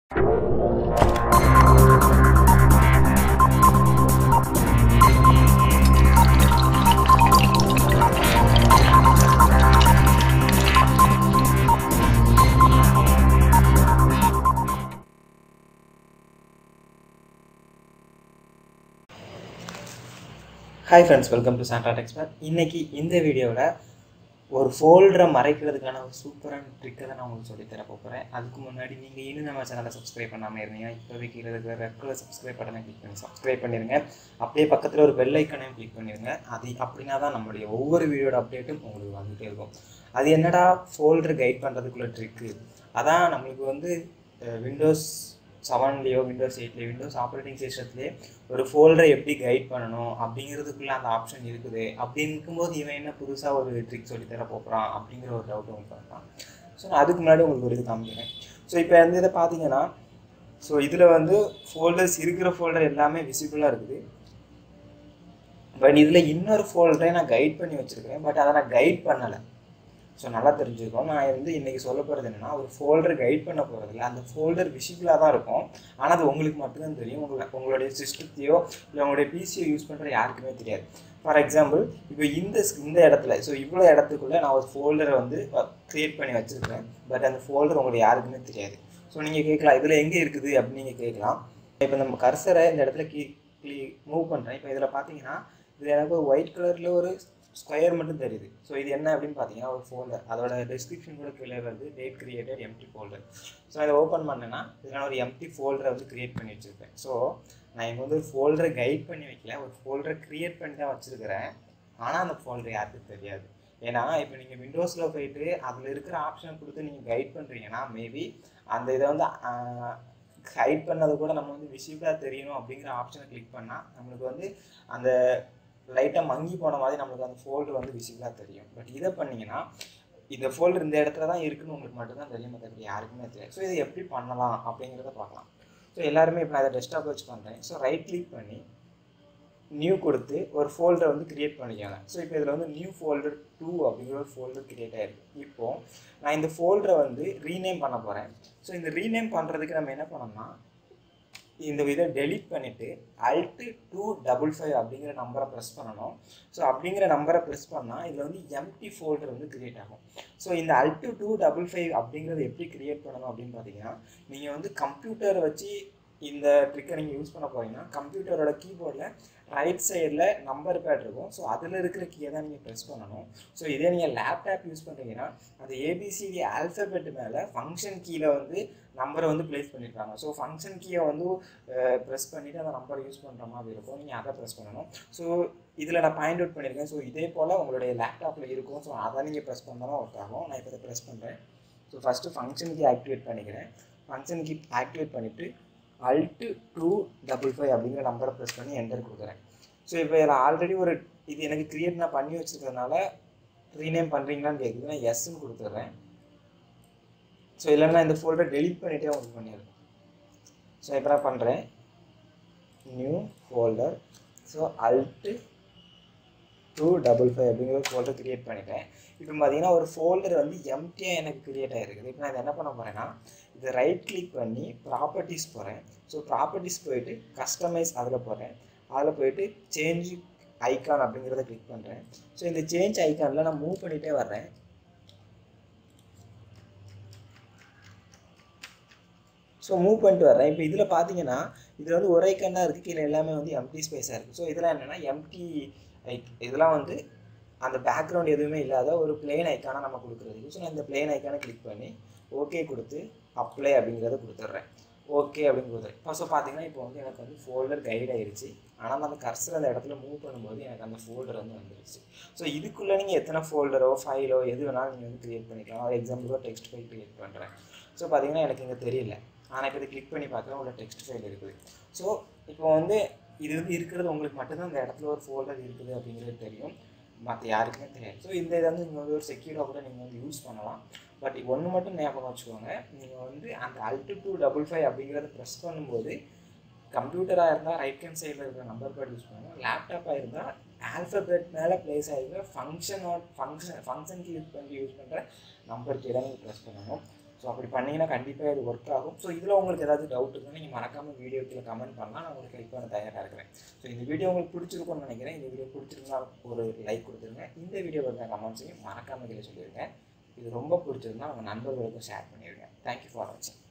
hi friends welcome to Santa expert இன்னைக்கு இந்த வீடியோவில் ஒரு ஃபோல்டரை மறைக்கிறதுக்கான ஒரு சூப்பரான ட்ரிக்கை தான் நான் உங்களுக்கு சொல்லித் தர போகிறேன் அதுக்கு முன்னாடி நீங்கள் இன்னும் நம்ம சேனலை சப்ஸ்கிரைப் பண்ணாமல் இருந்தீங்க இப்போவே கீழே இருக்கிற ரெட் கலர் சப்ஸ்கிரைப் பட்டனை கிளிக் பண்ணி சப்ஸ்கிரைப் பண்ணிடுங்க அப்படியே பக்கத்தில் ஒரு பெல் ஐக்கனையும் கிளிக் பண்ணிடுங்க அது அப்படின்னா தான் நம்மளுடைய ஒவ்வொரு வீடியோட அப்டேட்டும் உங்களுக்கு வந்துகிட்டே இருக்கும் அது என்னடா ஃபோல்டர் கைட் பண்ணுறதுக்குள்ள ட்ரிக்கு அதான் நம்மளுக்கு வந்து விண்டோஸ் செவன்லேயோ விண்டோஸ் எயிட்லேயோ விண்டோஸ் ஆப்ரேட்டிங் சிஸ்டத்துலேயே ஒரு ஃபோல்டரை எப்படி கைட் பண்ணணும் அப்படிங்கிறதுக்குள்ள அந்த ஆப்ஷன் இருக்குது அப்படி இருக்கும்போது இவன் என்ன புதுசாக ஒரு ட்ரிக் சொல்லி தர போகிறான் அப்படிங்கிற ஒரு டவுட் உங்களுக்கு வரலாம் ஸோ நான் அதுக்கு முன்னாடி உங்களுக்கு ஒரு இது காமிக்கிறேன் ஸோ இப்போ வந்து இதை பார்த்தீங்கன்னா ஸோ இதில் வந்து ஃபோல்டர்ஸ் இருக்கிற ஃபோல்டர் எல்லாமே விசிபிளாக இருக்குது பட் இதில் இன்னொரு ஃபோல்டரை நான் கைட் பண்ணி வச்சுருக்கிறேன் பட் அதை நான் கைட் பண்ணலை ஸோ நல்லா தெரிஞ்சுக்கணும் நான் வந்து இன்றைக்கி சொல்ல போகிறது என்னென்னா ஒரு ஃபோல்டர் கைட் பண்ண போகிறதில்ல அந்த ஃபோல்டர் விசிபிளாக தான் இருக்கும் ஆனால் அது உங்களுக்கு மட்டும்தான் தெரியும் உங்களை உங்களுடைய சிஸ்டத்தையோ இல்லை உங்களுடைய பிசியோ யூஸ் பண்ணுற யாருக்குமே தெரியாது ஃபார் எக்ஸாம்பிள் இப்போ இந்த இந்த இடத்துல ஸோ இவ்வளோ இடத்துக்குள்ளே நான் ஒரு ஃபோல்டரை வந்து க்ரியேட் பண்ணி வச்சுருக்கேன் பட் அந்த ஃபோல்டர் உங்களுக்கு யாருக்குமே தெரியாது ஸோ நீங்கள் கேட்கலாம் இதில் எங்கே இருக்குது அப்படின்னு நீங்கள் கேட்கலாம் இப்போ நம்ம கர்சரை இந்த இடத்துல கீ கிளி மூவ் பண்ணுறேன் இப்போ இதில் பார்த்தீங்கன்னா இது எனக்கு ஒரு ஒயிட் கலரில் ஒரு ஸ்கொயர் மட்டும் தெரியுது ஸோ இது என்ன அப்படின்னு பார்த்தீங்கன்னா ஒரு ஃபோல்டர் அதோட டிஸ்கிரிப்ஷன் கூட கீழே வருது date created empty folder so இதை ஓப்பன் பண்ணேன்னா இதில் நான் ஒரு எம்டி ஃபோல்டரை வந்து கிரியேட் பண்ணி வச்சுருப்பேன் ஸோ நான் இங்கே வந்து ஒரு ஃபோல்டரை கைட் பண்ணி வைக்கல ஒரு ஃபோல்டரை க்ரியேட் பண்ணி தான் வச்சுருக்கிறேன் ஆனால் அந்த ஃபோல்டர் யாருக்கும் தெரியாது ஏன்னா இப்போ நீங்கள் விண்டோஸில் போயிட்டு அதில் இருக்கிற ஆப்ஷனை கொடுத்து நீங்கள் கைட் பண்ணுறீங்கன்னா மேபி அந்த இதை வந்து கைட் பண்ணது கூட நம்ம வந்து விசிபிளாக தெரியணும் அப்படிங்கிற ஆப்ஷனை கிளிக் பண்ணால் நம்மளுக்கு வந்து அந்த லைட்டாக மங்கி போன மாதிரி நம்மளுக்கு அந்த ஃபோல்டர் வந்து விசிபிளாக தெரியும் பட் இதை பண்ணிங்கன்னா இந்த ஃபோல்டர் இந்த இடத்துல தான் இருக்குன்னு உங்களுக்கு மட்டும்தான் தெரியும் மற்றபடி யாருக்குமே தெரியாது ஸோ இதை எப்படி பண்ணலாம் அப்படிங்கிறத பார்க்கலாம் ஸோ எல்லாருமே இப்போ நான் இதை டெஸ்க்டாப் வச்சு பண்ணுறேன் ஸோ ரைட் கிளிக் பண்ணி நியூ கொடுத்து ஒரு ஃபோல்டரை வந்து க்ரியேட் பண்ணிக்கோங்க ஸோ இப்போ இதில் வந்து நியூ ஃபோல்டர் டூ அப்படிங்கிற ஒரு ஃபோல்டர் க்ரியேட் ஆகிருக்கு இப்போது நான் இந்த ஃபோல்டரை வந்து ரீநேம் பண்ண போகிறேன் ஸோ இந்த ரீநேம் பண்ணுறதுக்கு நம்ம என்ன பண்ணோம்னா இந்த இதை டெலிட் பண்ணிவிட்டு அல்ட்டு டூ டபுள் ஃபைவ் அப்படிங்கிற நம்பரை ப்ரெஸ் பண்ணணும் ஸோ அப்படிங்கிற நம்பரை ப்ரெஸ் பண்ணால் இதில் வந்து எம்டி ஃபோல்டர் வந்து க்ரியேட் ஆகும் ஸோ இந்த அல்ட்டு டூ டபுள் ஃபைவ் அப்படிங்கிறத எப்படி க்ரியேட் பண்ணணும் அப்படின்னு பார்த்தீங்கன்னா நீங்கள் வந்து கம்ப்யூட்டரை வச்சு இந்த ட்ரிக்கை நீங்கள் யூஸ் பண்ண போகிறீங்கன்னா கம்ப்யூட்டரோட கீபோர்டில் ரைட் சைடில் நம்பர் பேட் இருக்கும் ஸோ அதில் இருக்கிற கீயை தான் நீங்கள் ப்ரெஸ் பண்ணணும் ஸோ இதே நீங்கள் லேப்டாப் யூஸ் பண்ணுறீங்கன்னா அந்த ஏபிசிடி ஆல்ஃபபெட் மேலே ஃபங்க்ஷன் கீழே வந்து நம்பரை வந்து ப்ளேஸ் பண்ணியிருக்காங்க ஸோ ஃபங்க்ஷன் கீயை வந்து ப்ரெஸ் பண்ணிவிட்டு அந்த நம்பரை யூஸ் பண்ணுற மாதிரி இருக்கும் நீங்கள் அதை ப்ரெஸ் பண்ணணும் ஸோ இதில் நான் பாயிண்ட் அவுட் பண்ணியிருக்கேன் ஸோ இதே போல் உங்களுடைய லேப்டாப்பில் இருக்கும் ஸோ அதை நீங்கள் ப்ரெஸ் பண்ணால் தான் ஒர்க் ஆகும் நான் இப்போ இதை ப்ரெஸ் பண்ணுறேன் so first function key activate பண்ணிக்கிறேன் ஃபங்க்ஷன் கீ ஆக்டிவேட் பண்ணிவிட்டு அல்ட்டு டூ டபுள் ஃபைவ் அப்படிங்கிற நம்பரை ப்ரெஸ் பண்ணி என்டர் கொடுக்குறேன் ஸோ இப்போ இதில் ஆல்ரெடி ஒரு இது எனக்கு க்ரியேட் நான் பண்ணி வச்சுருக்கிறதுனால ரீநேம் பண்ணுறீங்களான்னு கேட்குது நான் எஸ்ன்னு கொடுத்துட்றேன் ஸோ இல்லைன்னா இந்த ஃபோல்டர் டெலிட் பண்ணிகிட்டே உங்களுக்கு பண்ணிடுறேன் ஸோ இப்போ நான் பண்ணுறேன் new folder so alt two double five அப்படிங்கிற ஃபோல்டர் க்ரியேட் பண்ணிட்டேன் இப்போ பார்த்தீங்கன்னா ஒரு ஃபோல்டர் வந்து எம்டியாக எனக்கு க்ரியேட் ஆகிருக்குது இப்போ நான் இதை என்ன பண்ண போகிறேன்னா இதை ரைட் கிளிக் பண்ணி ப்ராப்பர்ட்டிஸ் போகிறேன் ஸோ ப்ராப்பர்ட்டிஸ் போயிட்டு கஸ்டமைஸ் அதில் போகிறேன் அதில் போயிட்டு சேஞ்ச் ஐக்கான் அப்படிங்கிறத கிளிக் பண்ணுறேன் ஸோ இந்த சேஞ்ச் ஐக்கானில் நான் மூவ் பண்ணிகிட்டே வர்றேன் ஸோ மூவ் பண்ணிட்டு வரேன் இப்போ இதில் பார்த்தீங்கன்னா இதில் வந்து ஒரு ஐக்கன் தான் இருக்குது கீழே எல்லாமே வந்து எம்டி ஸ்பேஸாக இருக்குது ஸோ இதெல்லாம் என்னென்னா எம்டி ஐக் இதெல்லாம் வந்து அந்த பேக்ரவுண்ட் எதுவுமே இல்லாத ஒரு பிளெயின் ஐக்கானை நம்ம கொடுக்குறதுக்கு ஸோ நான் இந்த பிளெயின் ஐக்கானை கிளிக் பண்ணி ஓகே கொடுத்து அப்ளை அப்படிங்கிறத கொடுத்துட்றேன் ஓகே அப்படின்னு கொடுத்துறேன் இப்போ ஸோ பார்த்தீங்கன்னா இப்போ வந்து எனக்கு வந்து ஃபோல்டர் கைட் ஆயிடுச்சு ஆனால் அந்த கர்சர் அந்த இடத்துல மூவ் பண்ணும்போது எனக்கு அந்த ஃபோல்டர் வந்து வந்துருச்சு ஸோ இதுக்குள்ளே நீங்கள் எத்தனை ஃபோல்டரோ ஃபைலோ எது வேணாலும் நீங்கள் வந்து க்ரியேட் பண்ணிக்கலாம் ஒரு எக்ஸாம்பிளுக்கு டெக்ஸ்ட் ஃபைல் க்ரியேட் பண்ணுறேன் ஸோ பார்த்தீங்கன்னா எனக்கு இங்கே தெரியல ஆனால் இப்போ இதை கிளிக் பண்ணி பார்க்குறேன் உள்ள டெக்ஸ்ட் ஃபைல் இருக்குது ஸோ இப்போ வந்து இது வந்து இருக்கிறது உங்களுக்கு மட்டும்தான் அந்த இடத்துல ஒரு ஃபோல்டர் இருக்குது அப்படிங்கிறது தெரியும் மற்ற யாருக்குமே தெரியாது ஸோ இந்த இதை வந்து நீங்கள் வந்து ஒரு செக்யூராக கூட நீங்கள் வந்து யூஸ் பண்ணலாம் பட் ஒன்று மட்டும் ஞாபகம் வச்சுக்கோங்க நீங்கள் வந்து அந்த அல்ட்டு டூ டபுள் ஃபைவ் அப்படிங்கிறத ப்ரெஸ் பண்ணும்போது கம்ப்யூட்டராக இருந்தால் ரைட் ஹேண்ட் சைடில் இருக்கிற நம்பர் பேட் யூஸ் பண்ணுவோம் லேப்டாப்பாக இருந்தால் ஆல்ஃபபெட் மேலே ப்ளேஸ் ஆகிருக்கிற function function function key use பண்ணி யூஸ் பண்ணுற நம்பர் கீ தான் நீங்கள் ப்ரெஸ் பண்ணணும் ஸோ அப்படி பண்ணிங்கன்னா கண்டிப்பாக இது ஒர்க் ஆகும் ஸோ இதில் உங்களுக்கு ஏதாவது டவுட் இருந்தால் நீங்கள் மறக்காமல் வீடியோ கீழே கமெண்ட் பண்ணலாம் நான் உங்களுக்கு ஹெல்ப் பண்ண தயாராக இருக்கிறேன் ஸோ இந்த வீடியோ உங்களுக்கு பிடிச்சிருக்கும்னு நினைக்கிறேன் இந்த வீடியோ பிடிச்சிருந்தா ஒரு லைக் கொடுத்துருங்க இந்த வீடியோ பற்றின கமெண்ட்ஸையும் மறக்காமல் கீழே சொல்லியிருக்கேன் இது ரொம்ப பிடிச்சிருந்தா உங்கள் நண்பர்களுக்கும் ஷேர் பண்ணிடுங்க தேங்க்யூ ஃபார் வாட்சிங்